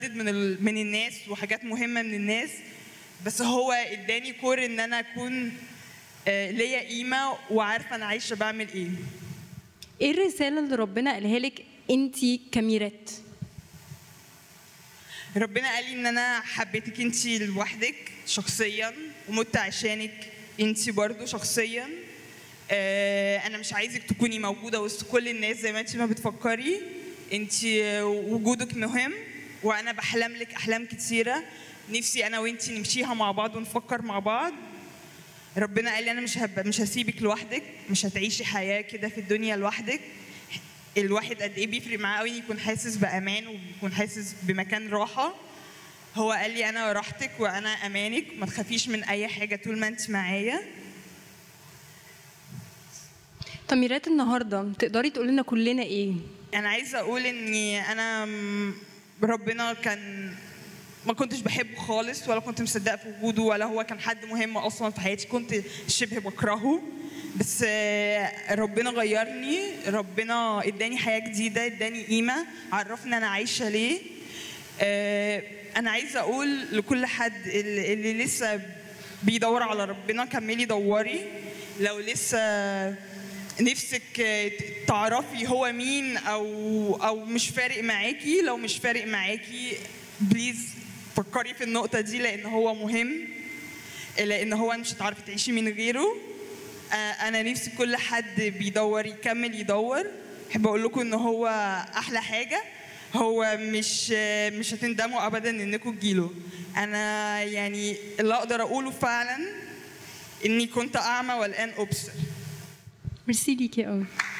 من ال- من الناس وحاجات مهمه من الناس بس هو اداني كور ان انا اكون آه، ليا قيمه وعارفه انا عايشه بعمل ايه ايه الرساله اللي ربنا قالها لك انت كميرات ربنا قال لي ان انا حبيتك انت لوحدك شخصيا ومت عشانك انت برضو شخصيا آه، انا مش عايزك تكوني موجوده وسط كل الناس زي ما انت ما بتفكري انت وجودك مهم وانا بحلم لك احلام كتيره نفسي انا وانت نمشيها مع بعض ونفكر مع بعض ربنا قال لي انا مش هب... مش هسيبك لوحدك مش هتعيشي حياه كده في الدنيا لوحدك الواحد قد ايه بيفرق معاه قوي يكون حاسس بامان ويكون حاسس بمكان راحه هو قال لي انا راحتك وانا امانك ما تخافيش من اي حاجه طول ما انت معايا تميرات النهارده تقدري تقولي لنا كلنا ايه انا عايزه اقول اني انا م- ربنا كان ما كنتش بحبه خالص ولا كنت مصدقه في وجوده ولا هو كان حد مهم اصلا في حياتي كنت شبه بكرهه بس آه، ربنا غيرني ربنا اداني حياه جديده اداني قيمه عرفني انا عايشه ليه آه، انا عايزه اقول لكل حد اللي اللي لسه بيدور على ربنا كملي دوري لو لسه نفسك آه، تعرفي هو مين او او مش فارق معاكي لو مش فارق معاكي بليز فكري في النقطه دي لان هو مهم لان هو مش هتعرفي تعيشي من غيره آه، انا نفسي كل حد بيدور يكمل يدور احب اقول لكم ان هو احلى حاجه هو مش آه، مش هتندموا ابدا انكم تجيله انا يعني اللي اقدر اقوله فعلا اني كنت اعمى والان ابصر ميرسي ليكي قوي